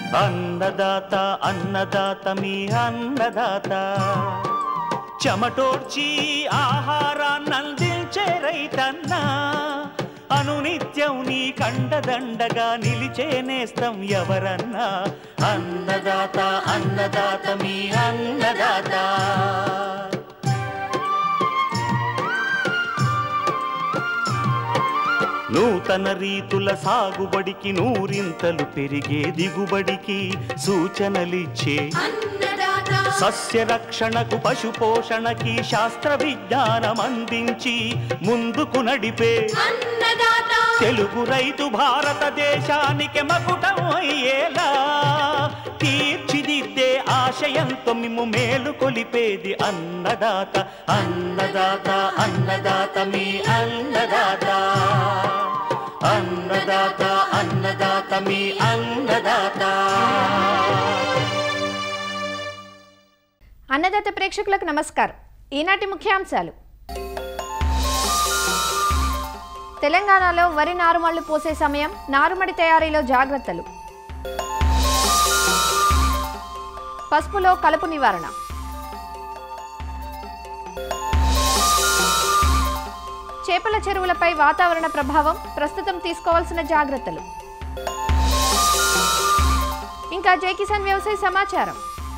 అన్నదాత అన్నదాత మీ అన్నదాత చెమటోడ్చి ఆహారాన్నందించే రైతన్నా అనునిత్యం నీ కండదండగా నిలిచే నేస్తం ఎవరన్నా అన్నదాత అన్నదాత మీ అన్నదాత నూతన రీతుల సాగుబడికి నూరింతలు పెరిగే దిగుబడికి సూచనలిచ్చే సస్య రక్షణకు పశు పోషణకి శాస్త్ర విజ్ఞానం అందించి ముందుకు నడిపే తెలుగు రైతు భారతదేశానికి మకుటం అయ్యేలా తీర్చిదిద్దే ఆశయంతో మిమ్ము మేలు కొలిపేది అన్నదాత అన్నదాత అన్నదాత మీ అన్నదాత అన్నదాత అన్నదాత మీ అన్నదాత అన్నదాత ప్రేక్షకులకు నమస్కారం ఈనాటి ముఖ్యాంశాలు తెలంగాణలో వరి నారుమళ్లు పోసే సమయం నారుమడి తయారీలో జాగ్రత్తలు పసుపులో కలుపు నివారణ చేపల చెరువులపై వాతావరణ ప్రభావం ప్రస్తుతం తీసుకోవాల్సిన జాగ్రత్తలు ఇంకా జై కిసాన్ వ్యవసాయ సమాచారం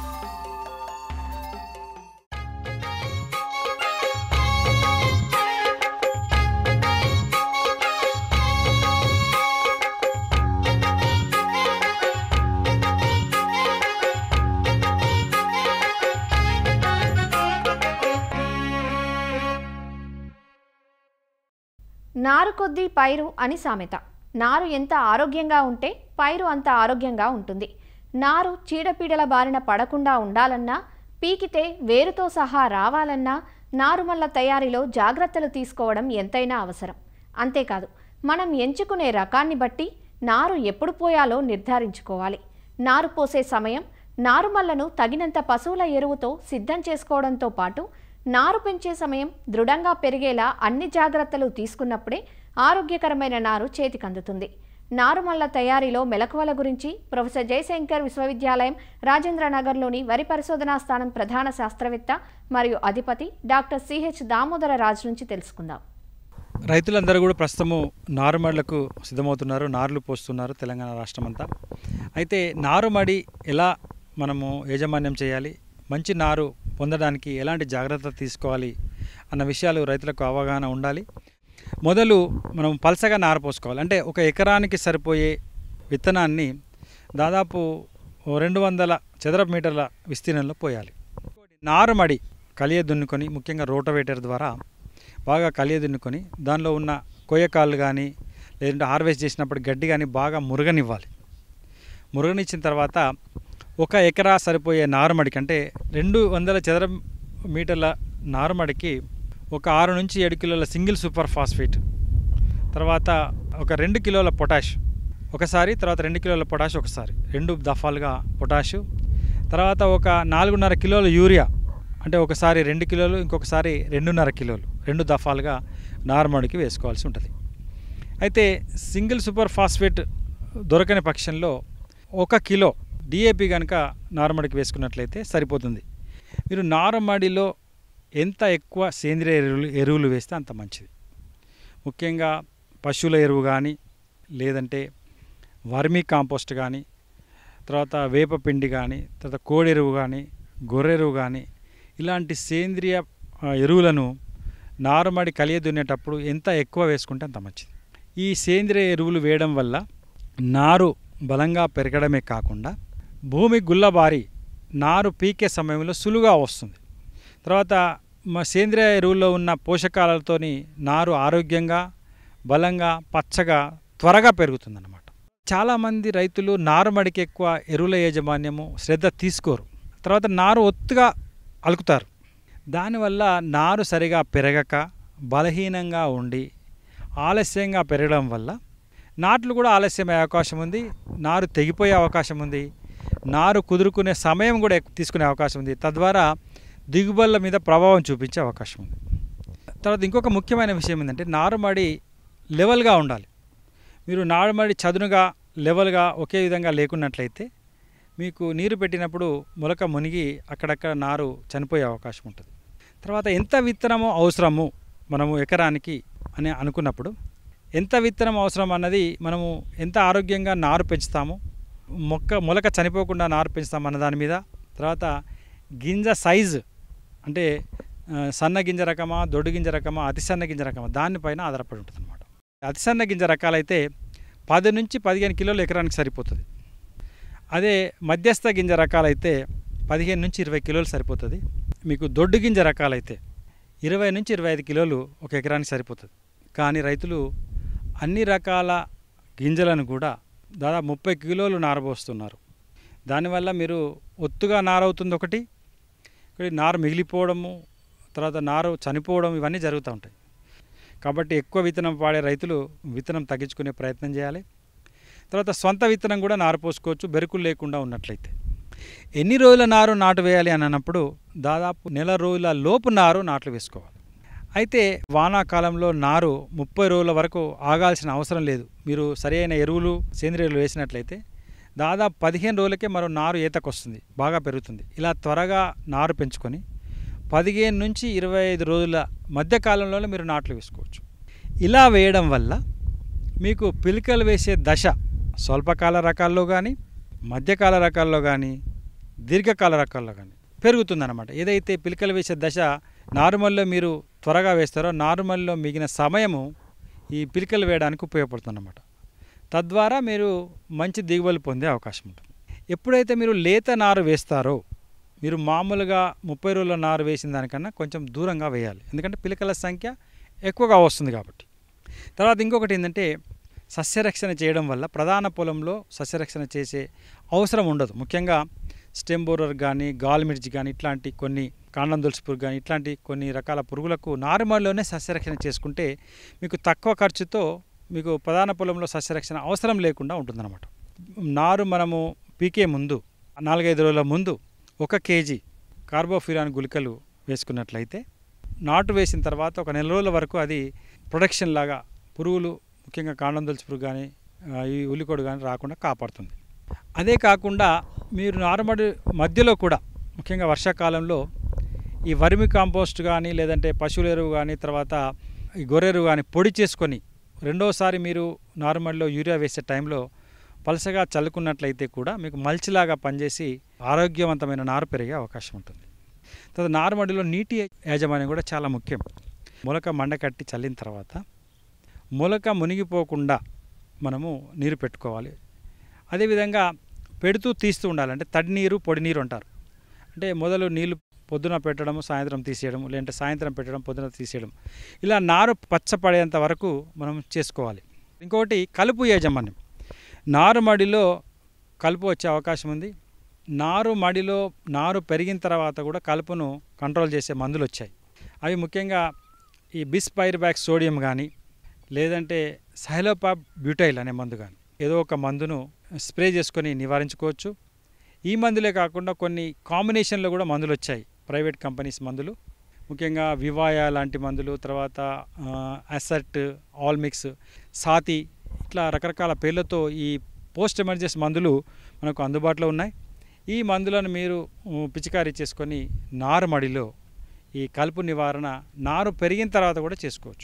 నారు కొద్దీ పైరు అని సామెత నారు ఎంత ఆరోగ్యంగా ఉంటే పైరు అంత ఆరోగ్యంగా ఉంటుంది నారు చీడపీడల బారిన పడకుండా ఉండాలన్నా పీకితే వేరుతో సహా రావాలన్నా నారుమల్ల తయారీలో జాగ్రత్తలు తీసుకోవడం ఎంతైనా అవసరం అంతేకాదు మనం ఎంచుకునే రకాన్ని బట్టి నారు ఎప్పుడు పోయాలో నిర్ధారించుకోవాలి నారు పోసే సమయం నారుమల్లను తగినంత పశువుల ఎరువుతో సిద్ధం చేసుకోవడంతో పాటు నారు పెంచే సమయం దృఢంగా పెరిగేలా అన్ని జాగ్రత్తలు తీసుకున్నప్పుడే ఆరోగ్యకరమైన నారు చేతికందుతుంది నారుమల్ల తయారీలో మెలకువల గురించి ప్రొఫెసర్ జయశంకర్ విశ్వవిద్యాలయం రాజేంద్ర నగర్లోని వరి పరిశోధనా స్థానం ప్రధాన శాస్త్రవేత్త మరియు అధిపతి డాక్టర్ సిహెచ్ దామోదర రాజు నుంచి తెలుసుకుందాం రైతులందరూ కూడా ప్రస్తుతము నారుమడులకు సిద్ధమవుతున్నారు నారులు పోస్తున్నారు తెలంగాణ రాష్ట్రం అంతా అయితే నారుమడి ఎలా మనము యాజమాన్యం చేయాలి మంచి నారు పొందడానికి ఎలాంటి జాగ్రత్త తీసుకోవాలి అన్న విషయాలు రైతులకు అవగాహన ఉండాలి మొదలు మనం పలసగా నారు పోసుకోవాలి అంటే ఒక ఎకరానికి సరిపోయే విత్తనాన్ని దాదాపు ఓ రెండు వందల చదరపు మీటర్ల విస్తీర్ణంలో పోయాలి నారుమడి కలియ దున్నుకొని ముఖ్యంగా రోటవేటర్ ద్వారా బాగా కలియ దున్నుకొని దానిలో ఉన్న కొయ్యకాళ్ళు కానీ లేదంటే హార్వెస్ట్ చేసినప్పుడు గడ్డి కానీ బాగా మురగనివ్వాలి మురగనిచ్చిన తర్వాత ఒక ఎకరా సరిపోయే నారుమడికి అంటే రెండు వందల చదర మీటర్ల నారుమడికి ఒక ఆరు నుంచి ఏడు కిలోల సింగిల్ సూపర్ ఫాస్ఫేట్ తర్వాత ఒక రెండు కిలోల పొటాష్ ఒకసారి తర్వాత రెండు కిలోల పొటాష్ ఒకసారి రెండు దఫాలుగా పొటాషు తర్వాత ఒక నాలుగున్నర కిలోల యూరియా అంటే ఒకసారి రెండు కిలోలు ఇంకొకసారి రెండున్నర కిలోలు రెండు దఫాలుగా నారుమడికి వేసుకోవాల్సి ఉంటుంది అయితే సింగిల్ సూపర్ ఫాస్ఫేట్ దొరకని పక్షంలో ఒక కిలో డిఏపి కనుక నారుమడికి వేసుకున్నట్లయితే సరిపోతుంది మీరు నారుమడిలో ఎంత ఎక్కువ సేంద్రియ ఎరువులు ఎరువులు వేస్తే అంత మంచిది ముఖ్యంగా పశువుల ఎరువు కానీ లేదంటే వర్మీ కాంపోస్ట్ కానీ తర్వాత వేపపిండి కానీ తర్వాత కోడెరువు కానీ గొర్రెరువు కానీ ఇలాంటి సేంద్రియ ఆ, ఎరువులను నారుమడి కలియ దున్నేటప్పుడు ఎంత ఎక్కువ వేసుకుంటే అంత మంచిది ఈ సేంద్రియ ఎరువులు వేయడం వల్ల నారు బలంగా పెరగడమే కాకుండా భూమి గుల్లబారి నారు పీకే సమయంలో సులువుగా వస్తుంది తర్వాత మా సేంద్రియ ఎరువుల్లో ఉన్న పోషకాలతోని నారు ఆరోగ్యంగా బలంగా పచ్చగా త్వరగా పెరుగుతుందన్నమాట చాలామంది రైతులు నారుమడికి ఎక్కువ ఎరువుల యాజమాన్యము శ్రద్ధ తీసుకోరు తర్వాత నారు ఒత్తుగా అలుకుతారు దానివల్ల నారు సరిగా పెరగక బలహీనంగా ఉండి ఆలస్యంగా పెరగడం వల్ల నాట్లు కూడా ఆలస్యమయ్యే అవకాశం ఉంది నారు తెగిపోయే అవకాశం ఉంది నారు కుదురుకునే సమయం కూడా ఎక్కువ తీసుకునే అవకాశం ఉంది తద్వారా దిగుబడుల మీద ప్రభావం చూపించే అవకాశం ఉంది తర్వాత ఇంకొక ముఖ్యమైన విషయం ఏంటంటే నారుమడి లెవెల్గా ఉండాలి మీరు నారుమడి చదునుగా లెవెల్గా ఒకే విధంగా లేకున్నట్లయితే మీకు నీరు పెట్టినప్పుడు మొలక మునిగి అక్కడక్కడ నారు చనిపోయే అవకాశం ఉంటుంది తర్వాత ఎంత విత్తనము అవసరము మనము ఎకరానికి అని అనుకున్నప్పుడు ఎంత విత్తనం అవసరం అన్నది మనము ఎంత ఆరోగ్యంగా నారు పెంచుతాము మొక్క మొలక చనిపోకుండా నారు పెంచుతాము అన్న దాని మీద తర్వాత గింజ సైజు అంటే ఆ, సన్న గింజ రకమా దొడ్డు గింజ రకమా అతి సన్న గింజ రకమా దానిపైన ఆధారపడి ఉంటుంది అనమాట అతి సన్న గింజ రకాలైతే పది నుంచి పదిహేను కిలోలు ఎకరానికి సరిపోతుంది అదే మధ్యస్థ గింజ రకాలైతే పదిహేను నుంచి ఇరవై కిలోలు సరిపోతుంది మీకు దొడ్డు గింజ రకాలైతే ఇరవై నుంచి ఇరవై ఐదు కిలోలు ఒక ఎకరానికి సరిపోతుంది కానీ రైతులు అన్ని రకాల గింజలను కూడా దాదాపు ముప్పై కిలోలు నారబోస్తున్నారు దానివల్ల మీరు ఒత్తుగా నారవుతుంది ఒకటి ఇక్కడ నారు మిగిలిపోవడము తర్వాత నారు చనిపోవడం ఇవన్నీ జరుగుతూ ఉంటాయి కాబట్టి ఎక్కువ విత్తనం వాడే రైతులు విత్తనం తగ్గించుకునే ప్రయత్నం చేయాలి తర్వాత సొంత విత్తనం కూడా నారు పోసుకోవచ్చు బెరుకులు లేకుండా ఉన్నట్లయితే ఎన్ని రోజుల నారు నాటు వేయాలి అని అన్నప్పుడు దాదాపు నెల రోజుల లోపు నారు నాట్లు వేసుకోవాలి అయితే వానాకాలంలో నారు ముప్పై రోజుల వరకు ఆగాల్సిన అవసరం లేదు మీరు సరైన ఎరువులు సేంద్రియ ఎరువులు వేసినట్లయితే దాదాపు పదిహేను రోజులకే మరో నారు ఈతకొస్తుంది బాగా పెరుగుతుంది ఇలా త్వరగా నారు పెంచుకొని పదిహేను నుంచి ఇరవై ఐదు రోజుల మధ్య కాలంలోనే మీరు నాట్లు వేసుకోవచ్చు ఇలా వేయడం వల్ల మీకు పిలికలు వేసే దశ స్వల్పకాల రకాల్లో కానీ మధ్యకాల రకాల్లో కానీ దీర్ఘకాల రకాల్లో కానీ పెరుగుతుందన్నమాట ఏదైతే పిలికలు వేసే దశ నార్మల్లో మీరు త్వరగా వేస్తారో నార్మల్లో మిగిలిన సమయము ఈ పిలికలు వేయడానికి ఉపయోగపడుతుందన్నమాట తద్వారా మీరు మంచి దిగుబడులు పొందే అవకాశం ఉంటుంది ఎప్పుడైతే మీరు లేత నారు వేస్తారో మీరు మామూలుగా ముప్పై రోజుల నారు వేసిన దానికన్నా కొంచెం దూరంగా వేయాలి ఎందుకంటే పిలకల సంఖ్య ఎక్కువగా వస్తుంది కాబట్టి తర్వాత ఇంకొకటి ఏంటంటే సస్యరక్షణ చేయడం వల్ల ప్రధాన పొలంలో సస్యరక్షణ చేసే అవసరం ఉండదు ముఖ్యంగా స్టెమ్ బోరర్ కానీ గాల్మిర్చి కానీ ఇట్లాంటి కొన్ని కాండం దులసి పురుగు కానీ ఇట్లాంటి కొన్ని రకాల పురుగులకు నార్మల్లోనే సస్యరక్షణ చేసుకుంటే మీకు తక్కువ ఖర్చుతో మీకు ప్రధాన పొలంలో సస్యరక్షణ అవసరం లేకుండా ఉంటుందన్నమాట నారు మనము పీకే ముందు నాలుగైదు రోజుల ముందు ఒక కేజీ కార్బోఫిరాన్ గుళికలు వేసుకున్నట్లయితే నాటు వేసిన తర్వాత ఒక నెల రోజుల వరకు అది ప్రొడక్షన్ లాగా పురుగులు ముఖ్యంగా కాండం దులసి పురుగు కానీ ఆ, ఈ ఉల్లికొడు కానీ రాకుండా కాపాడుతుంది అదే కాకుండా మీరు నారుమడి మధ్యలో కూడా ముఖ్యంగా వర్షాకాలంలో ఈ వర్మి కాంపోస్ట్ కానీ లేదంటే పశువుల ఎరువు కానీ తర్వాత ఈ గొర్రెరువు కానీ పొడి చేసుకొని రెండోసారి మీరు నార్మల్లో యూరియా వేసే టైంలో పలసగా చల్లుకున్నట్లయితే కూడా మీకు మల్చిలాగా పనిచేసి ఆరోగ్యవంతమైన నారు పెరిగే అవకాశం ఉంటుంది తర్వాత నారుమడిలో నీటి యాజమాన్యం కూడా చాలా ముఖ్యం మొలక మండకట్టి చల్లిన తర్వాత మొలక మునిగిపోకుండా మనము నీరు పెట్టుకోవాలి అదేవిధంగా పెడుతూ తీస్తూ ఉండాలి అంటే తడి నీరు పొడి నీరు అంటారు అంటే మొదలు నీళ్లు పొద్దున పెట్టడం సాయంత్రం తీసేయడం లేదంటే సాయంత్రం పెట్టడం పొద్దున తీసేయడం ఇలా నారు పచ్చపడేంత వరకు మనం చేసుకోవాలి ఇంకొకటి కలుపు యాజమాన్యం నారు మడిలో కలుపు వచ్చే అవకాశం ఉంది నారు మడిలో నారు పెరిగిన తర్వాత కూడా కలుపును కంట్రోల్ చేసే మందులు వచ్చాయి అవి ముఖ్యంగా ఈ బిస్ పైర్బ్యాక్ సోడియం కానీ లేదంటే సైలోపాప్ బ్యూటైల్ అనే మందు కానీ ఏదో ఒక మందును స్ప్రే చేసుకొని నివారించుకోవచ్చు ఈ మందులే కాకుండా కొన్ని కాంబినేషన్లో కూడా మందులు వచ్చాయి ప్రైవేట్ కంపెనీస్ మందులు ముఖ్యంగా వివాయా లాంటి మందులు తర్వాత అసెట్ ఆల్మిక్స్ సాతి ఇట్లా రకరకాల పేర్లతో ఈ పోస్ట్ ఎమర్జెన్సీ మందులు మనకు అందుబాటులో ఉన్నాయి ఈ మందులను మీరు ఉ, పిచికారీ చేసుకొని నారు మడిలో ఈ కలుపు నివారణ నారు పెరిగిన తర్వాత కూడా చేసుకోవచ్చు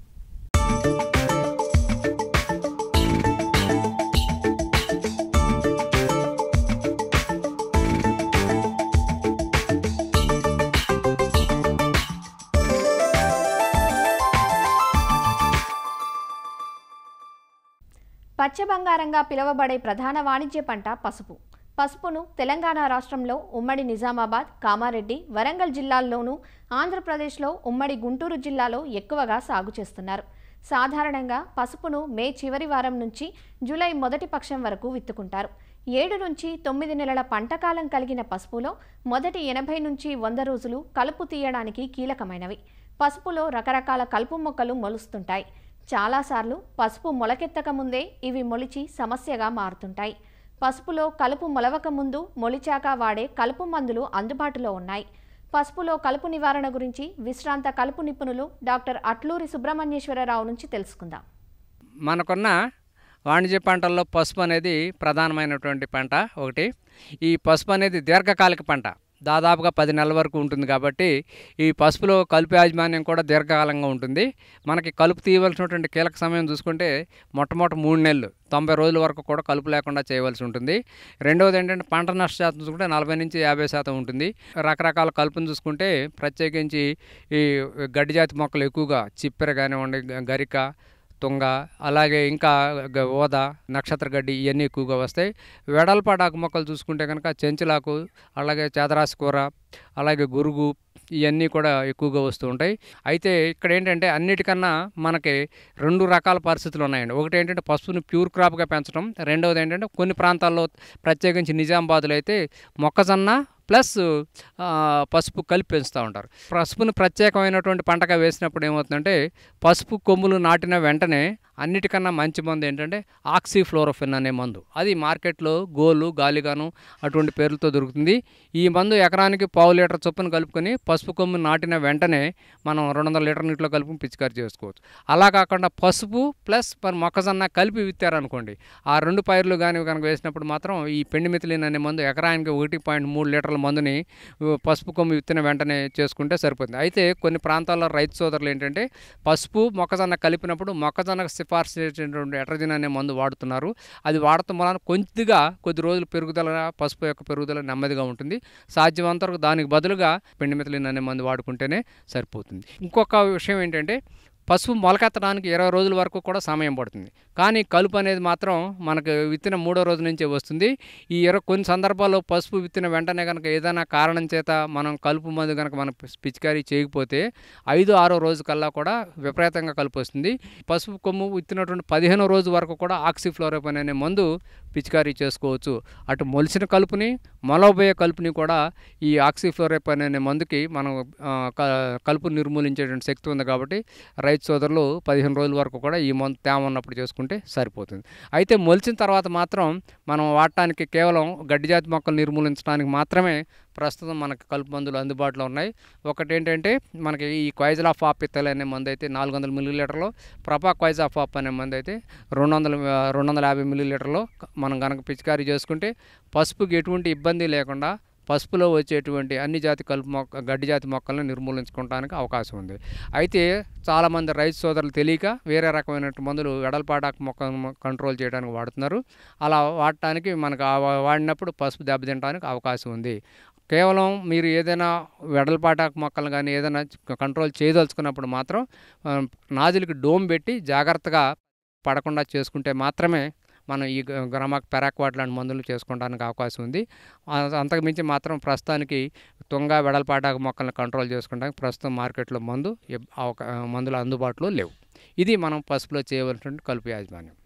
పచ్చ బంగారంగా పిలువబడే ప్రధాన వాణిజ్య పంట పసుపు పసుపును తెలంగాణ రాష్ట్రంలో ఉమ్మడి నిజామాబాద్ కామారెడ్డి వరంగల్ జిల్లాల్లోనూ ఆంధ్రప్రదేశ్లో ఉమ్మడి గుంటూరు జిల్లాలో ఎక్కువగా సాగు చేస్తున్నారు సాధారణంగా పసుపును మే చివరి వారం నుంచి జూలై మొదటి పక్షం వరకు విత్తుకుంటారు ఏడు నుంచి తొమ్మిది నెలల పంటకాలం కలిగిన పసుపులో మొదటి ఎనభై నుంచి వంద రోజులు కలుపు తీయడానికి కీలకమైనవి పసుపులో రకరకాల కలుపు మొక్కలు మొలుస్తుంటాయి చాలాసార్లు పసుపు మొలకెత్తక ముందే ఇవి మొలిచి సమస్యగా మారుతుంటాయి పసుపులో కలుపు మొలవక ముందు మొలిచాక వాడే కలుపు మందులు అందుబాటులో ఉన్నాయి పసుపులో కలుపు నివారణ గురించి విశ్రాంత కలుపు నిపుణులు డాక్టర్ అట్లూరి సుబ్రహ్మణ్యేశ్వరరావు నుంచి తెలుసుకుందాం మనకున్న వాణిజ్య పంటల్లో పసుపు అనేది ప్రధానమైనటువంటి పంట ఒకటి ఈ పసుపు అనేది దీర్ఘకాలిక పంట దాదాపుగా పది నెలల వరకు ఉంటుంది కాబట్టి ఈ పసుపులో కలుపు యాజమాన్యం కూడా దీర్ఘకాలంగా ఉంటుంది మనకి కలుపు తీయవలసినటువంటి కీలక సమయం చూసుకుంటే మొట్టమొదటి మూడు నెలలు తొంభై రోజుల వరకు కూడా కలుపు లేకుండా చేయవలసి ఉంటుంది రెండవది ఏంటంటే పంట నష్ట శాతం చూసుకుంటే నలభై నుంచి యాభై శాతం ఉంటుంది రకరకాల కలుపును చూసుకుంటే ప్రత్యేకించి ఈ గడ్డి జాతి మొక్కలు ఎక్కువగా చిప్పెర కానివ్వండి గ- గరిక తుంగ అలాగే ఇంకా గ- ఓద నక్షత్ర గడ్డి ఇవన్నీ ఎక్కువగా వస్తాయి వెడల్పాటాకు మొక్కలు చూసుకుంటే కనుక చెంచులాకు అలాగే చేదరాసి కూర అలాగే గురుగు ఇవన్నీ కూడా ఎక్కువగా వస్తూ ఉంటాయి అయితే ఇక్కడ ఏంటంటే అన్నిటికన్నా మనకి రెండు రకాల పరిస్థితులు ఉన్నాయండి ఒకటి ఏంటంటే పసుపుని ప్యూర్ క్రాప్గా పెంచడం రెండవది ఏంటంటే కొన్ని ప్రాంతాల్లో ప్రత్యేకించి నిజామాబాద్లో అయితే మొక్కజొన్న ప్లస్ ఆ, పసుపు కలిపి పెంచుతూ ఉంటారు పసుపుని ప్రత్యేకమైనటువంటి పంటగా వేసినప్పుడు ఏమవుతుందంటే పసుపు కొమ్ములు నాటిన వెంటనే అన్నిటికన్నా మంచి మందు ఏంటంటే ఆక్సిఫ్లోరోఫిన్ అనే మందు అది మార్కెట్లో గోలు గాలిగాను అటువంటి పేర్లతో దొరుకుతుంది ఈ మందు ఎకరానికి పావు లీటర్ చొప్పున కలుపుకొని పసుపు కొమ్ము నాటిన వెంటనే మనం రెండు వందల లీటర్ నీటిలో కలుపుకొని పిచికారి చేసుకోవచ్చు అలా కాకుండా పసుపు ప్లస్ మరి మొక్కజొన్న కలిపి విత్తారనుకోండి ఆ రెండు పైర్లు కానీ కనుక వేసినప్పుడు మాత్రం ఈ పెండిమిథిలిన్ అనే మందు ఎకరానికి ఒకటి పాయింట్ మూడు లీటర్ల మందుని ఉ, పసుపు కొమ్ము విత్తిన వెంటనే చేసుకుంటే సరిపోతుంది అయితే కొన్ని ప్రాంతాల్లో రైతు సోదరులు ఏంటంటే పసుపు మొక్కజొన్న కలిపినప్పుడు మొక్కజొన్నకు సిఫార్సు చేసినటువంటి ఎట్రజిన్ అనే మందు వాడుతున్నారు అది వాడటం వలన కొద్దిగా కొద్ది రోజులు పెరుగుదల పసుపు యొక్క పెరుగుదల నెమ్మదిగా ఉంటుంది సాధ్యమంత వరకు దానికి బదులుగా పెండిమిథిలిన్ అనే మందు వాడుకుంటేనే సరిపోతుంది ఇంకొక విషయం ఏంటంటే పసుపు మొలకెత్తడానికి ఇరవై రోజుల వరకు కూడా సమయం పడుతుంది కానీ కలుపు అనేది మాత్రం మనకు విత్తిన మూడో రోజు నుంచే వస్తుంది ఈ ఇరవై కొన్ని సందర్భాల్లో పసుపు విత్తిన వెంటనే కనుక ఏదైనా కారణం చేత మనం కలుపు మందు కనుక మనం పిచ్- పిచికారీ చేయకపోతే ఐదు ఆరో రోజు కల్లా కూడా విపరీతంగా కలుపు వస్తుంది పసుపు కొమ్ము విత్తినటువంటి పదిహేనో రోజు వరకు కూడా ఆక్సిఫ్లోరోపన్ అనే మందు పిచికారీ చేసుకోవచ్చు అటు మొలిసిన కలుపుని మొలబోయే కలుపుని కూడా ఈ ఆక్సిఫ్లోరోపన్ అనే మందుకి మనం ఆ, క- కలుపు నిర్మూలించేటువంటి శక్తి ఉంది కాబట్టి రైతు సోదరులు పదిహేను రోజుల వరకు కూడా ఈ మందు తేమ ఉన్నప్పుడు చేసుకుంటే సరిపోతుంది అయితే మొలిచిన తర్వాత మాత్రం మనం వాడటానికి కేవలం గడ్డి జాతి మొక్కలు నిర్మూలించడానికి మాత్రమే ప్రస్తుతం మనకి కలుపు మందులు అందుబాటులో ఉన్నాయి ఒకటి ఏంటంటే మనకి ఈ క్వైజలాఫ్ ఆప్ ఇత్తల్ అనే మందు అయితే నాలుగు వందల మిల్లీలీటర్లో ప్రభా క్వైజాఫ్ ఆప్ అనే మందు అయితే రెండు వందల రెండు వందల యాభై మిల్లీలీటర్లో మనం కనుక పిచికారీ చేసుకుంటే పసుపుకి ఎటువంటి ఇబ్బంది లేకుండా పసుపులో వచ్చేటువంటి అన్ని జాతి కలుపు మొక్క గడ్డి జాతి మొక్కలను నిర్మూలించుకోవడానికి అవకాశం ఉంది అయితే చాలామంది రైతు సోదరులు తెలియక వేరే రకమైన మందులు వెడల్పాటాకు మొక్కను కంట్రోల్ చేయడానికి వాడుతున్నారు అలా వాడటానికి మనకు ఆ వా- వాడినప్పుడు పసుపు దెబ్బతింటానికి అవకాశం ఉంది కేవలం మీరు ఏదైనా వెడల్పాటాకు మొక్కలు కానీ ఏదైనా కంట్రోల్ చేయదలుచుకున్నప్పుడు మాత్రం ఆ, నాజులకి డోమ్ పెట్టి జాగ్రత్తగా పడకుండా చేసుకుంటే మాత్రమే మనం ఈ గ- గ్రామాక్ పెరాక్వాట్ లాంటి మందులు చేసుకోవడానికి అవకాశం ఉంది ఆ- అంతకుమించి మాత్రం ప్రస్తుతానికి తుంగ వెడల్పాటాకు మొక్కలను కంట్రోల్ చేసుకోవడానికి ప్రస్తుతం మార్కెట్లో మందు ఎబ్- అవకా- మందులు అందుబాటులో లేవు ఇది మనం పసుపులో చేయవలసినటువంటి కలుపు యాజమాన్యం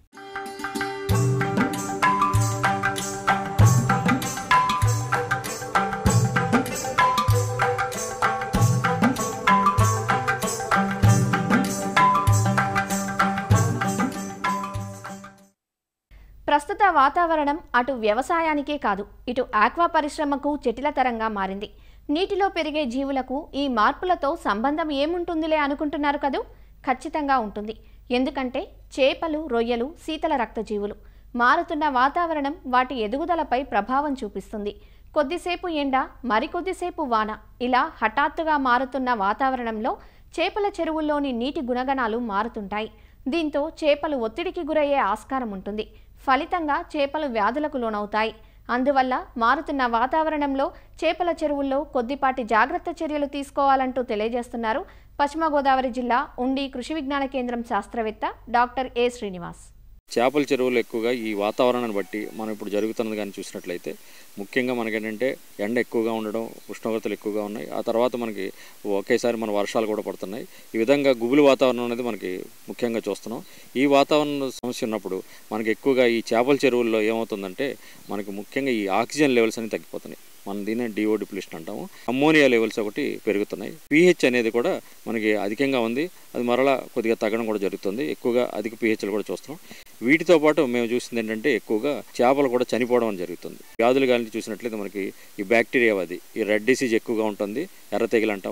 ప్రస్తుత వాతావరణం అటు వ్యవసాయానికే కాదు ఇటు ఆక్వా పరిశ్రమకు జటిలతరంగా మారింది నీటిలో పెరిగే జీవులకు ఈ మార్పులతో సంబంధం ఏముంటుందిలే అనుకుంటున్నారు కదూ ఖచ్చితంగా ఉంటుంది ఎందుకంటే చేపలు రొయ్యలు శీతల రక్తజీవులు మారుతున్న వాతావరణం వాటి ఎదుగుదలపై ప్రభావం చూపిస్తుంది కొద్దిసేపు ఎండ మరికొద్దిసేపు వాన ఇలా హఠాత్తుగా మారుతున్న వాతావరణంలో చేపల చెరువుల్లోని నీటి గుణగణాలు మారుతుంటాయి దీంతో చేపలు ఒత్తిడికి గురయ్యే ఆస్కారం ఉంటుంది ఫలితంగా చేపలు వ్యాధులకు లోనవుతాయి అందువల్ల మారుతున్న వాతావరణంలో చేపల చెరువుల్లో కొద్దిపాటి జాగ్రత్త చర్యలు తీసుకోవాలంటూ తెలియజేస్తున్నారు పశ్చిమ గోదావరి జిల్లా ఉండి కృషి విజ్ఞాన కేంద్రం శాస్త్రవేత్త డాక్టర్ ఏ శ్రీనివాస్ చేపల చెరువులు ఎక్కువగా ఈ వాతావరణాన్ని బట్టి మనం ఇప్పుడు జరుగుతున్నది కానీ చూసినట్లయితే ముఖ్యంగా మనకేంటంటే ఎండ ఎక్కువగా ఉండడం ఉష్ణోగ్రతలు ఎక్కువగా ఉన్నాయి ఆ తర్వాత మనకి ఒకేసారి మన వర్షాలు కూడా పడుతున్నాయి ఈ విధంగా గుబులు వాతావరణం అనేది మనకి ముఖ్యంగా చూస్తున్నాం ఈ వాతావరణ సమస్య ఉన్నప్పుడు మనకి ఎక్కువగా ఈ చేపల చెరువుల్లో ఏమవుతుందంటే మనకి ముఖ్యంగా ఈ ఆక్సిజన్ లెవెల్స్ అనేవి తగ్గిపోతున్నాయి మనం దీన్ని డిఓ డిప్లిషన్ అంటాము అమ్మోనియా లెవెల్స్ ఒకటి పెరుగుతున్నాయి పీహెచ్ అనేది కూడా మనకి అధికంగా ఉంది అది మరలా కొద్దిగా తగ్గడం కూడా జరుగుతుంది ఎక్కువగా అధిక పీహెచ్లు కూడా చూస్తున్నాం వీటితో పాటు మేము చూసింది ఏంటంటే ఎక్కువగా చేపలు కూడా చనిపోవడం అని జరుగుతుంది వ్యాధులు కానీ చూసినట్లయితే మనకి ఈ బ్యాక్టీరియా అది ఈ రెడ్ డిసీజ్ ఎక్కువగా ఉంటుంది ఎర్ర తెగులు అంటాము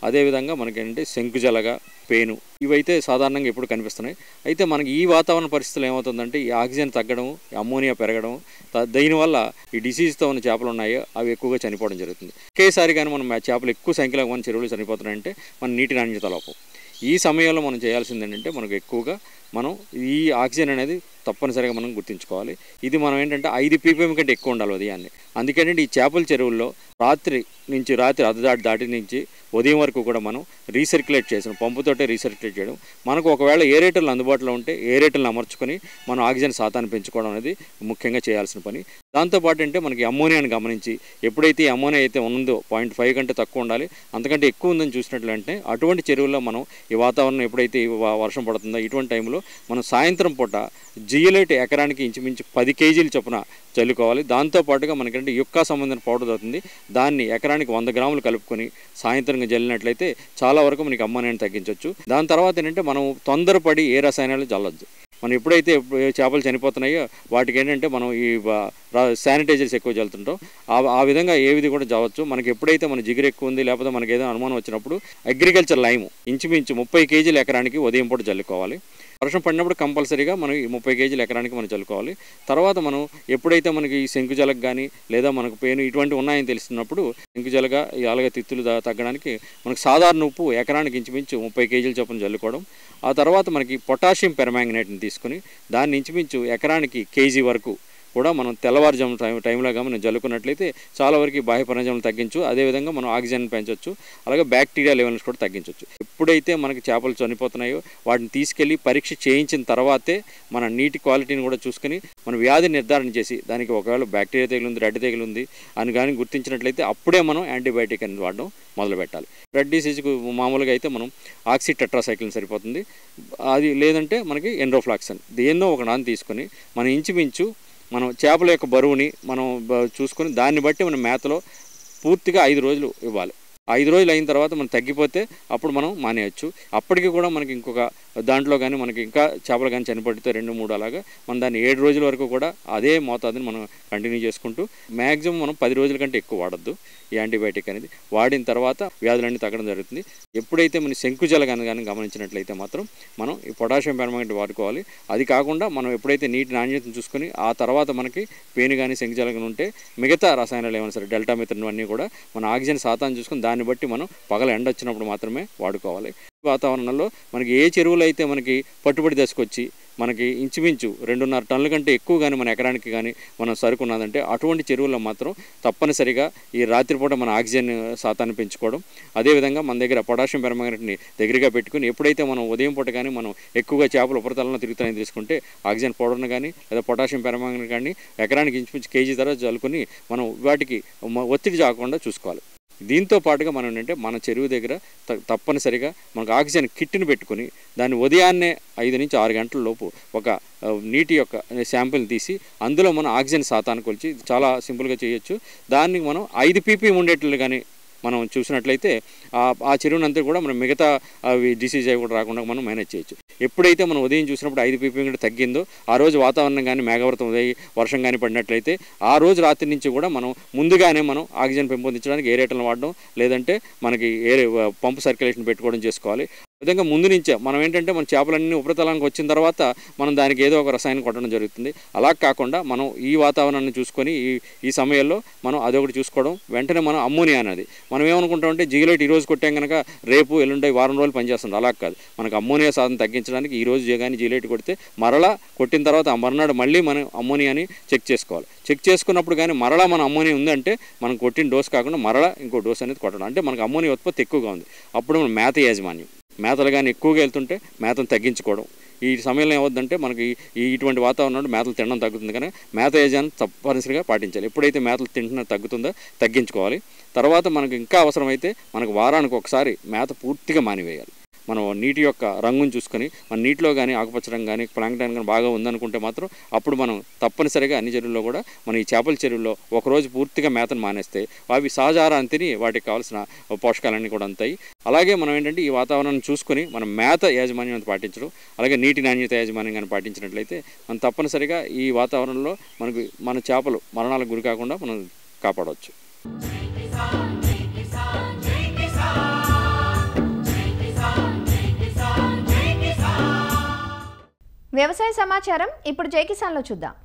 అదేవిధంగా మనకి ఏంటంటే శంకుజలగ పేను ఇవైతే సాధారణంగా ఎప్పుడు కనిపిస్తున్నాయి అయితే మనకి ఈ వాతావరణ పరిస్థితులు ఏమవుతుందంటే ఈ ఆక్సిజన్ తగ్గడం ఈ అమ్మోనియా పెరగడం త- దీనివల్ల ఈ డిసీజ్తో ఉన్న చేపలు ఉన్నాయో అవి ఎక్కువగా చనిపోవడం జరుగుతుంది ఒకేసారి కానీ మనం ఆ చేపలు ఎక్కువ సంఖ్యలో మన చెరువులు చనిపోతున్నాయంటే మన నీటి నాణ్యత లోపం ఈ సమయంలో మనం చేయాల్సింది ఏంటంటే మనకు ఎక్కువగా మనం ఈ ఆక్సిజన్ అనేది తప్పనిసరిగా మనం గుర్తుంచుకోవాలి ఇది మనం ఏంటంటే ఐదు పీపీఎం కంటే ఎక్కువ ఉండాలి ఉదయాన్నే అందుకేంటంటే ఈ చేపల చెరువుల్లో రాత్రి నుంచి రాత్రి అర్ధదాటి దాటి నుంచి ఉదయం వరకు కూడా మనం రీసర్క్యులేట్ చేసిన పంపుతోటే రీసర్క్యులేట్ చేయడం మనకు ఒకవేళ ఏరేటర్లు అందుబాటులో ఉంటే ఏరేటర్లు అమర్చుకొని మనం ఆక్సిజన్ శాతాన్ని పెంచుకోవడం అనేది ముఖ్యంగా చేయాల్సిన పని దాంతోపాటు అంటే మనకి అమ్మోనియాని గమనించి ఎప్పుడైతే ఈ అమ్మోనియా అయితే ఉందో పాయింట్ ఫైవ్ కంటే తక్కువ ఉండాలి అంతకంటే ఎక్కువ ఉందని చూసినట్లంటే అటువంటి చెరువుల్లో మనం ఈ వాతావరణం ఎప్పుడైతే ఈ వ- వర్షం పడుతుందో ఇటువంటి టైంలో మనం సాయంత్రం పూట జియలైట్ ఎకరానికి ఇంచుమించు పది కేజీలు చొప్పున చల్లుకోవాలి దాంతోపాటుగా మనకంటే యుక్కా సంబంధించిన పౌడర్ అవుతుంది దాన్ని ఎకరానికి వంద గ్రాములు కలుపుకొని సాయంత్రం జల్లినట్లయితే చాలా వరకు మనకి అమ్మోనియాని తగ్గించవచ్చు దాని తర్వాత ఏంటంటే మనం తొందరపడి ఏ రసాయనాలు చల్లొద్దు మనం ఎప్పుడైతే ఏ చేపలు చనిపోతున్నాయో వాటికి ఏంటంటే మనం ఈ శానిటైజర్స్ ఎక్కువ చల్లుతుంటాం ఆ ఆ విధంగా ఏ విధి కూడా చదవచ్చు మనకి ఎప్పుడైతే మన జిగురు ఎక్కువ ఉంది లేకపోతే మనకి ఏదైనా అనుమానం వచ్చినప్పుడు అగ్రికల్చర్ లైమ్ ఇంచుమించు ముప్పై కేజీల ఎకరానికి ఉదయం పూట చల్లుకోవాలి వర్షం పడినప్పుడు కంపల్సరీగా మనం ఈ ముప్పై కేజీల ఎకరానికి మనం చల్లుకోవాలి తర్వాత మనం ఎప్పుడైతే మనకి ఈ శంకుజలకు కానీ లేదా మనకు పేను ఇటువంటి ఉన్నాయని తెలుస్తున్నప్పుడు శంకుజలగా ఈ అలాగే తిత్తులు దా- తగ్గడానికి మనకు సాధారణ ఉప్పు ఎకరానికి ఇంచుమించు ముప్పై కేజీల చొప్పున చల్లుకోవడం ఆ తర్వాత మనకి పొటాషియం పెర్మాంగనేట్ని తీసుకుని దాన్ని ఇంచుమించు ఎకరానికి కేజీ వరకు కూడా మనం తెల్లవారుజాము టైం టైంలో కానీ మనం జల్లుకున్నట్లయితే చాలా వరకు ఈ బాహ్య పరాజాలను తగ్గించు అదేవిధంగా మనం ఆక్సిజన్ పెంచవచ్చు అలాగే బ్యాక్టీరియా లెవెల్స్ కూడా తగ్గించవచ్చు ఎప్పుడైతే మనకి చేపలు చనిపోతున్నాయో వాటిని తీసుకెళ్ళి పరీక్ష చేయించిన తర్వాతే మన నీటి క్వాలిటీని కూడా చూసుకుని మన వ్యాధి నిర్ధారణ చేసి దానికి ఒకవేళ బ్యాక్టీరియా తెగులు ఉంది రెడ్ తెగులు ఉంది అని కానీ గుర్తించినట్లయితే అప్పుడే మనం యాంటీబయాటిక్ అనేది వాడడం మొదలు పెట్టాలి రెడ్ డిసీజ్కు మామూలుగా అయితే మనం ఆక్సి టెట్రాసైక్లిన్ సరిపోతుంది అది లేదంటే మనకి ఎండ్రోఫ్లాక్సన్ దేన్నో ఒక నాన్న తీసుకొని మనం ఇంచుమించు మనం చేపల యొక్క బరువుని మనం బ- చూసుకొని దాన్ని బట్టి మనం మేతలో పూర్తిగా ఐదు రోజులు ఇవ్వాలి ఐదు రోజులు అయిన తర్వాత మనం తగ్గిపోతే అప్పుడు మనం మానేయచ్చు అప్పటికి కూడా మనకి ఇంకొక దాంట్లో కానీ మనకి ఇంకా చేపలు కానీ చనిపడితే రెండు మూడు అలాగా మనం దాన్ని ఏడు రోజుల వరకు కూడా అదే మోతాదుని మనం కంటిన్యూ చేసుకుంటూ మ్యాక్సిమం మనం పది రోజుల కంటే ఎక్కువ వాడద్దు ఈ యాంటీబయాటిక్ అనేది వాడిన తర్వాత వ్యాధులన్నీ తగ్గడం జరుగుతుంది ఎప్పుడైతే మన శంకుజల కానీ కానీ గమనించినట్లయితే మాత్రం మనం ఈ పొటాషియం పెర్మాంగనేట్ వాడుకోవాలి అది కాకుండా మనం ఎప్పుడైతే నీటి నాణ్యతను చూసుకొని ఆ తర్వాత మనకి పేను కానీ శంకుజల కానీ ఉంటే మిగతా రసాయనాలు ఏమైనా సరే డెల్టా మిత్రన్ అన్నీ కూడా మన ఆక్సిజన్ శాతాన్ని చూసుకొని దాన్ని బట్టి మనం పగల ఎండ వచ్చినప్పుడు మాత్రమే వాడుకోవాలి వాతావరణంలో మనకి ఏ చెరువులు అయితే మనకి పట్టుబడి దశకొచ్చి మనకి ఇంచుమించు రెండున్నర టన్నుల కంటే ఎక్కువ కానీ మన ఎకరానికి కానీ మనం సరుకు ఉన్నదంటే అటువంటి చెరువుల్లో మాత్రం తప్పనిసరిగా ఈ రాత్రిపూట మన ఆక్సిజన్ శాతాన్ని పెంచుకోవడం అదేవిధంగా మన దగ్గర పొటాషియం పెర్మాంగనేట్ని దగ్గరగా పెట్టుకుని ఎప్పుడైతే మనం ఉదయం పూట కానీ మనం ఎక్కువగా చేపలు ఉపరితలంలో తిరుగుతాయని తీసుకుంటే ఆక్సిజన్ పౌడర్ని కానీ లేదా పొటాషియం పెర్మాంగనేట్ కానీ ఎకరానికి ఇంచుమించు కేజీ ధర చల్లుకొని మనం వాటికి మ- ఒత్తిడి చాకుండా చూసుకోవాలి దీంతో పాటుగా మనం ఏంటంటే మన చెరువు దగ్గర త- తప్పనిసరిగా మనకు ఆక్సిజన్ కిట్ని పెట్టుకుని దాన్ని ఉదయాన్నే ఐదు నుంచి ఆరు గంటల లోపు ఒక ఆ, నీటి యొక్క శాంపిల్ తీసి అందులో మనం ఆక్సిజన్ శాతాన్ని కొలిచి చాలా సింపుల్గా చేయొచ్చు దాన్ని మనం ఐదు పీపీ ఉండేట్లు కానీ మనం చూసినట్లయితే ఆ ఆ చెరువునంతా కూడా మనం మిగతా అవి డిసీజ్ అవి కూడా రాకుండా మనం మేనేజ్ చేయొచ్చు ఎప్పుడైతే మనం ఉదయం చూసినప్పుడు ఐదు పీపీ కూడా తగ్గిందో ఆ రోజు వాతావరణం కానీ మేఘవర్తం ఉదయం వర్షం కానీ పడినట్లయితే ఆ రోజు రాత్రి నుంచి కూడా మనం ముందుగానే మనం ఆక్సిజన్ పెంపొందించడానికి ఏరేటర్లు వాడడం లేదంటే మనకి ఏరే పంపు సర్క్యులేషన్ పెట్టుకోవడం చేసుకోవాలి ఈ విధంగా ముందు నుంచే మనం ఏంటంటే మన చేపలన్నీ ఉపరితలానికి వచ్చిన తర్వాత మనం దానికి ఏదో ఒక రసాయనం కొట్టడం జరుగుతుంది అలా కాకుండా మనం ఈ వాతావరణాన్ని చూసుకొని ఈ ఈ సమయంలో మనం అదొకటి చూసుకోవడం వెంటనే మనం అమ్మోనియా అనేది మనం ఏమనుకుంటామంటే జిగిలైట్ ఈ రోజు కొట్టాం కనుక రేపు ఎల్లుండి వారం రోజులు పనిచేస్తుంది అలా కాదు మనకు అమ్మోనియా సాధన తగ్గించడానికి ఈ రోజు కానీ జిగిలైట్ కొడితే మరలా కొట్టిన తర్వాత ఆ మరునాడు మళ్ళీ మనం అమ్మోనియాని చెక్ చేసుకోవాలి చెక్ చేసుకున్నప్పుడు కానీ మరలా మన అమ్మోనియా ఉందంటే మనం కొట్టిన డోస్ కాకుండా మరలా ఇంకో డోస్ అనేది కొట్టడం అంటే మనకు అమ్మోనియా ఉత్పత్తి ఎక్కువగా ఉంది అప్పుడు మనం మేత యాజమాన్యం మేతలు కానీ ఎక్కువగా వెళ్తుంటే మేతను తగ్గించుకోవడం ఈ సమయంలో ఏమవుద్దంటే మనకి ఈ ఇటువంటి వాతావరణంలో మేతలు తినడం తగ్గుతుంది కానీ మేత యజమాని తప్పనిసరిగా పాటించాలి ఎప్పుడైతే మేతలు తింటున్నా తగ్గుతుందో తగ్గించుకోవాలి తర్వాత మనకు ఇంకా అవసరమైతే మనకు వారానికి ఒకసారి మేత పూర్తిగా మానివేయాలి మనం నీటి యొక్క రంగును చూసుకొని మన నీటిలో కానీ ఆకుపచ్చ రంగు కానీ ప్లాంక్టన్ కానీ బాగా ఉందనుకుంటే మాత్రం అప్పుడు మనం తప్పనిసరిగా అన్ని చెరువుల్లో కూడా మన ఈ చేపల చెరువుల్లో ఒకరోజు పూర్తిగా మేతను మానేస్తే అవి సహజారాన్ని తిని వాటికి కావాల్సిన పోషకాలన్నీ కూడా అందుతాయి అలాగే మనం ఏంటంటే ఈ వాతావరణాన్ని చూసుకొని మనం మేత యాజమాన్యం అనేది పాటించడం అలాగే నీటి నాణ్యత యాజమాన్యం కానీ పాటించినట్లయితే మనం తప్పనిసరిగా ఈ వాతావరణంలో మనకు మన చేపలు మరణాలకు గురి కాకుండా మనం కాపాడవచ్చు వ్యవసాయ సమాచారం ఇప్పుడు జై కిసాన్లో చూద్దాం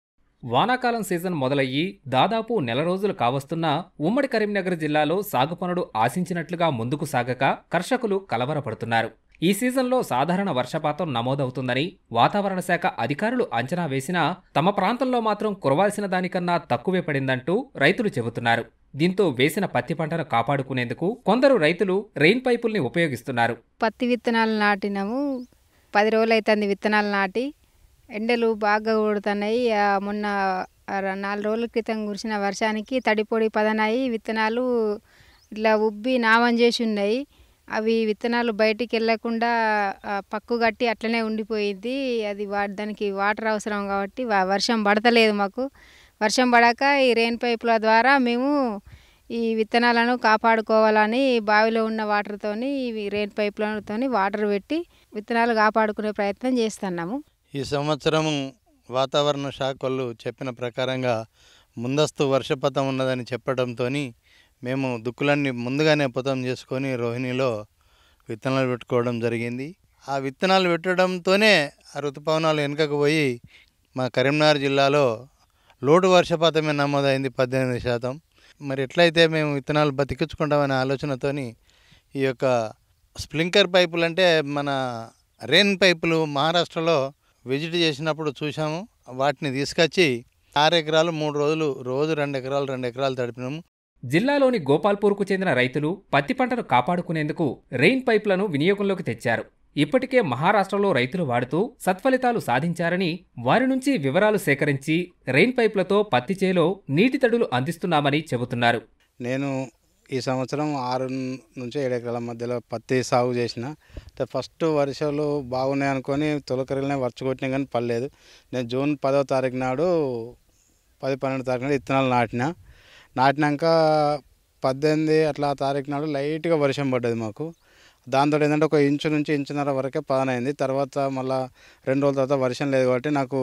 వానాకాలం సీజన్ మొదలయ్యి దాదాపు నెల రోజులు కావస్తున్నా ఉమ్మడి కరీంనగర్ జిల్లాలో సాగు పనులు ఆశించినట్లుగా ముందుకు సాగక కర్షకులు కలవరపడుతున్నారు ఈ సీజన్లో సాధారణ వర్షపాతం నమోదవుతుందని వాతావరణ శాఖ అధికారులు అంచనా వేసినా తమ ప్రాంతంలో మాత్రం కురవాల్సిన దానికన్నా తక్కువే పడిందంటూ రైతులు చెబుతున్నారు దీంతో వేసిన పత్తి పంటను కాపాడుకునేందుకు కొందరు రైతులు రెయిన్ పైపుల్ని ఉపయోగిస్తున్నారు పత్తి విత్తనాలు నాటినాము పది రోజులు అవుతుంది విత్తనాలు నాటి ఎండలు బాగా కొడుతున్నాయి ఆ, మొన్న ఆ ర- నాలుగు రోజుల క్రితం కురిసిన వర్షానికి తడిపొడి పదనాయి విత్తనాలు ఇట్లా ఉబ్బి నామం చేసి ఉన్నాయి అవి విత్తనాలు బయటికి వెళ్ళకుండా ఆ, పక్కు కట్టి అట్లనే ఉండిపోయింది అది వా దానికి వాటర్ అవసరం కాబట్టి వ- వర్షం పడతలేదు మాకు వర్షం పడక ఈ రెయిన్ పైపుల ద్వారా మేము ఈ విత్తనాలను కాపాడుకోవాలని బావిలో ఉన్న వాటర్తోని ఇవి రెయిన్ పైపులతోని వాటర్ పెట్టి విత్తనాలు కాపాడుకునే ప్రయత్నం చేస్తున్నాము ఈ సంవత్సరం వాతావరణ శాఖ వాళ్ళు చెప్పిన ప్రకారంగా ముందస్తు వర్షపాతం ఉన్నదని చెప్పడంతో మేము దుక్కులన్నీ ముందుగానే పుతం చేసుకొని రోహిణిలో విత్తనాలు పెట్టుకోవడం జరిగింది ఆ విత్తనాలు పెట్టడంతోనే ఆ ఋతుపవనాలు వెనుకకు పోయి మా కరీంనగర్ జిల్లాలో లోటు వర్షపాతమే నమోదైంది పద్దెనిమిది శాతం మరి ఎట్లయితే మేము విత్తనాలు బతికించుకుంటామనే ఆలోచనతోని ఈ యొక్క స్ప్రింక్లర్ పైపులు అంటే మన రెయిన్ పైపులు మహారాష్ట్రలో విజిట్ చేసినప్పుడు చూసాము వాటిని తీసుకొచ్చి ఆరు ఎకరాలు మూడు రోజులు రోజు రెండు ఎకరాలు రెండు ఎకరాలు తడిపినాము జిల్లాలోని గోపాల్పూర్కు చెందిన రైతులు పత్తి పంటను కాపాడుకునేందుకు రెయిన్ పైపులను వినియోగంలోకి తెచ్చారు ఇప్పటికే మహారాష్ట్రలో రైతులు వాడుతూ సత్ఫలితాలు సాధించారని వారి నుంచి వివరాలు సేకరించి రెయిన్ పైపులతో పత్తి చేలో నీటి తడులు అందిస్తున్నామని చెబుతున్నారు నేను ఈ సంవత్సరం ఆరు నుంచి ఏడు ఎకరాల మధ్యలో పత్తి సాగు చేసిన అయితే ఫస్ట్ వర్షాలు బాగున్నాయి అనుకొని తొలకరిలోనే వర్ష కొట్టినా కానీ పడలేదు నేను జూన్ పదో తారీఖు నాడు పది పన్నెండు తారీఖు నాడు విత్తనాలు నాటిన నాటినాక పద్దెనిమిది అట్లా తారీఖు నాడు లైట్గా వర్షం పడ్డది మాకు దాంతో ఏంటంటే ఒక ఇంచు నుంచి ఇంచున్నర వరకే పదనైంది తర్వాత మళ్ళీ రెండు రోజుల తర్వాత వర్షం లేదు కాబట్టి నాకు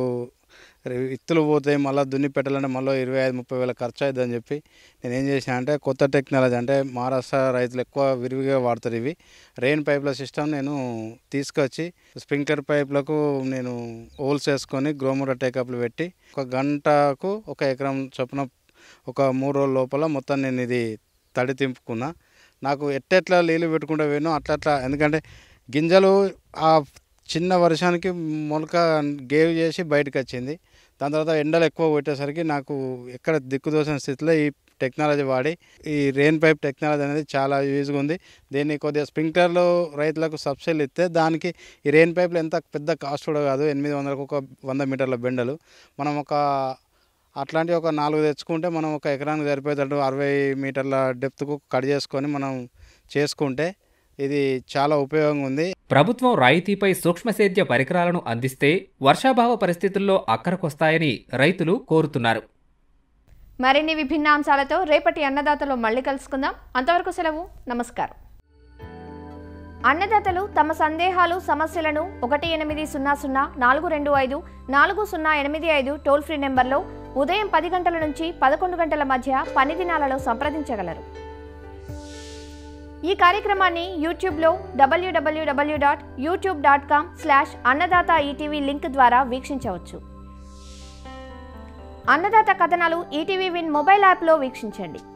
ఇత్తులు పోతాయి మళ్ళీ దున్ని పెట్టాలంటే మళ్ళీ ఇరవై ఐదు ముప్పై వేల ఖర్చు అవుతుంది అని చెప్పి నేను ఏం చేసిన అంటే కొత్త టెక్నాలజీ అంటే మహారాష్ట్ర రైతులు ఎక్కువ విరివిగా వాడతారు ఇవి రెయిన్ పైప్ల సిస్టమ్ నేను తీసుకొచ్చి స్ప్రింక్లర్ పైప్లకు నేను హోల్స్ వేసుకొని గ్రోమర్ టేకప్లు పెట్టి ఒక గంటకు ఒక ఎకరం చొప్పున ఒక మూడు రోజుల లోపల మొత్తం నేను ఇది తడి తింపుకున్నా నాకు ఎట్టెట్లా నీళ్ళు పెట్టుకుంటూ పోయినో అట్లా అట్లా ఎందుకంటే గింజలు ఆ చిన్న వర్షానికి మొలక గేవ్ చేసి బయటకు వచ్చింది దాని తర్వాత ఎండలు ఎక్కువ కొట్టేసరికి నాకు ఎక్కడ దిక్కుదోసిన స్థితిలో ఈ టెక్నాలజీ వాడి ఈ రెయిన్ పైప్ టెక్నాలజీ అనేది చాలా యూజ్గా ఉంది దీన్ని కొద్దిగా స్ప్రింక్లర్లు రైతులకు సబ్సిడీలు ఇస్తే దానికి ఈ రెయిన్ పైపులు ఎంత పెద్ద కాస్ట్ కూడా కాదు ఎనిమిది వందలకు ఒక వంద మీటర్ల బెండలు మనం ఒక అట్లాంటి ఒక నాలుగు తెచ్చుకుంటే మనం ఒక ఎకరానికి సరిపోయేటట్టు అరవై మీటర్ల డెప్త్కు కట్ చేసుకొని మనం చేసుకుంటే ఇది చాలా ఉపయోగంగా ఉంది ప్రభుత్వం రాయితీపై సూక్ష్మసేద్య పరికరాలను అందిస్తే వర్షాభావ పరిస్థితుల్లో అక్కరకొస్తాయని రైతులు కోరుతున్నారు మరిన్ని విభిన్న అంశాలతో రేపటి అన్నదాతలో మళ్ళీ కలుసుకుందాం అంతవరకు సెలవు నమస్కారం అన్నదాతలు తమ సందేహాలు సమస్యలను ఒకటి ఎనిమిది సున్నా సున్నా నాలుగు రెండు ఐదు నాలుగు సున్నా ఎనిమిది ఐదు టోల్ ఫ్రీ నెంబర్లో ఉదయం పది గంటల నుంచి పదకొండు గంటల మధ్య పని దినాలలో సంప్రదించగలరు ఈ కార్యక్రమాన్ని యూట్యూబ్లో డబ్ల్యూడబ్ల్యూడబ్ల్యూ dot YouTube dot com slash Annadata ETV link ద్వారా వీక్షించవచ్చు అన్నదాత కథనాలు ఈటీవీ విన్ మొబైల్ యాప్లో వీక్షించండి